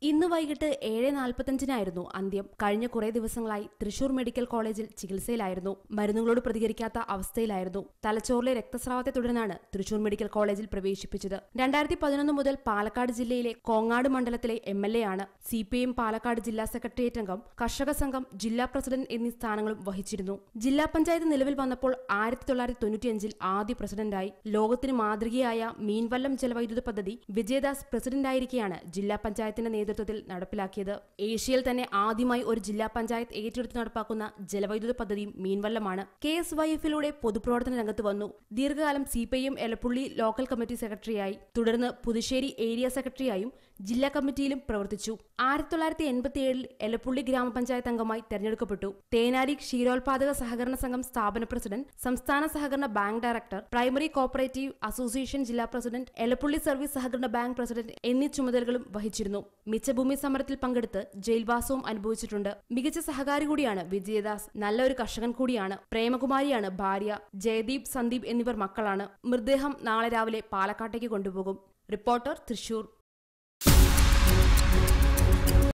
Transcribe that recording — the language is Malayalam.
ഇന്ന് വൈകിട്ട് ഏഴ് നാൽപ്പത്തഞ്ചിനായിരുന്നു അന്ത്യം കഴിഞ്ഞ കുറേ ദിവസങ്ങളായി തൃശൂർ മെഡിക്കൽ കോളേജിൽ ചികിത്സയിലായിരുന്നു മരുന്നുകളോട് പ്രതികരിക്കാത്ത അവസ്ഥയിലായിരുന്നു തലച്ചോറിലെ രക്തസ്രാവത്തെ തുടർന്നാണ് തൃശൂർ മെഡിക്കൽ കോളേജിൽ പ്രവേശിപ്പിച്ചത് രണ്ടായിരത്തി പതിനൊന്ന് മുതൽ പാലക്കാട് ജില്ലയിലെ കോങ്ങാട് മണ്ഡലത്തിലെ എം എൽ എ ആണ് സി പി എം പാലക്കാട് ജില്ലാ സെക്രട്ടേറിയറ്റ് അംഗം കർഷക സംഘം ജില്ലാ പ്രസിഡന്റ് എന്നീ സ്ഥാനങ്ങളും വഹിച്ചിരുന്നു ജില്ലാ പഞ്ചായത്ത് നിലവിൽ വന്നപ്പോൾ ആയിരത്തി തൊള്ളായിരത്തി തൊണ്ണൂറ്റിയഞ്ചിൽ ആദ്യ പ്രസിഡന്റായി ലോകത്തിന് മാതൃകയായ മീൻവല്ലം ജലവൈദ്യുത പദ്ധതി വിജയദാസ് പ്രസിഡന്റായിരിക്കെയാണ് ജില്ലാ പഞ്ചായത്തിന്റെ നേതൃത്വത്തിൽ നടപ്പിലാക്കിയത് ഏഷ്യയിൽ തന്നെ ആദ്യമായി ഒരു ജില്ലാ പഞ്ചായത്ത് ഏറ്റെടുത്ത് നടപ്പാക്കുന്ന ജലവൈദ്യുത പദ്ധതിയും മീൻവല്ലമാണ് കെ എസ് വൈ എഫിലൂടെ പൊതുപ്രവർത്തന രംഗത്ത് വന്നു ദീർഘകാലം C P I M Elappully local committee സെക്രട്ടറിയായി തുടർന്ന് പുതുശ്ശേരി ഏരിയ സെക്രട്ടറിയായും ജില്ലാ കമ്മിറ്റിയിലും പ്രവർത്തിച്ചു ആയിരത്തി തൊള്ളായിരത്തി എൺപത്തി ഏഴിൽ എലപ്പുള്ളി ഗ്രാമപഞ്ചായത്ത് അംഗമായി തെരഞ്ഞെടുക്കപ്പെട്ടു തേനാരി ക്ഷീരോത്പാദക സഹകരണ സംഘം സ്ഥാപന പ്രസിഡന്റ് സംസ്ഥാന സഹകരണ bank director primary cooperative association ജില്ലാ പ്രസിഡന്റ് എലപ്പുള്ളി സർവീസ് സഹകരണ ബാങ്ക് പ്രസിഡന്റ് എന്നീ ചുമതലകളും വഹിച്ചിരുന്നു മിച്ചഭൂമി സമരത്തിൽ പങ്കെടുത്ത് ജയിൽവാസവും അനുഭവിച്ചിട്ടുണ്ട് മികച്ച സഹകാരി കൂടിയാണ് വിജയദാസ് നല്ലൊരു കർഷകൻ കൂടിയാണ് പ്രേമകുമാരിയാണ് ഭാര്യ ജയദീപ് സന്ദീപ് എന്നിവർ മക്കളാണ് മൃതദേഹം നാളെ രാവിലെ പാലക്കാട്ടേക്ക് കൊണ്ടുപോകും റിപ്പോർട്ടർ തൃശൂർ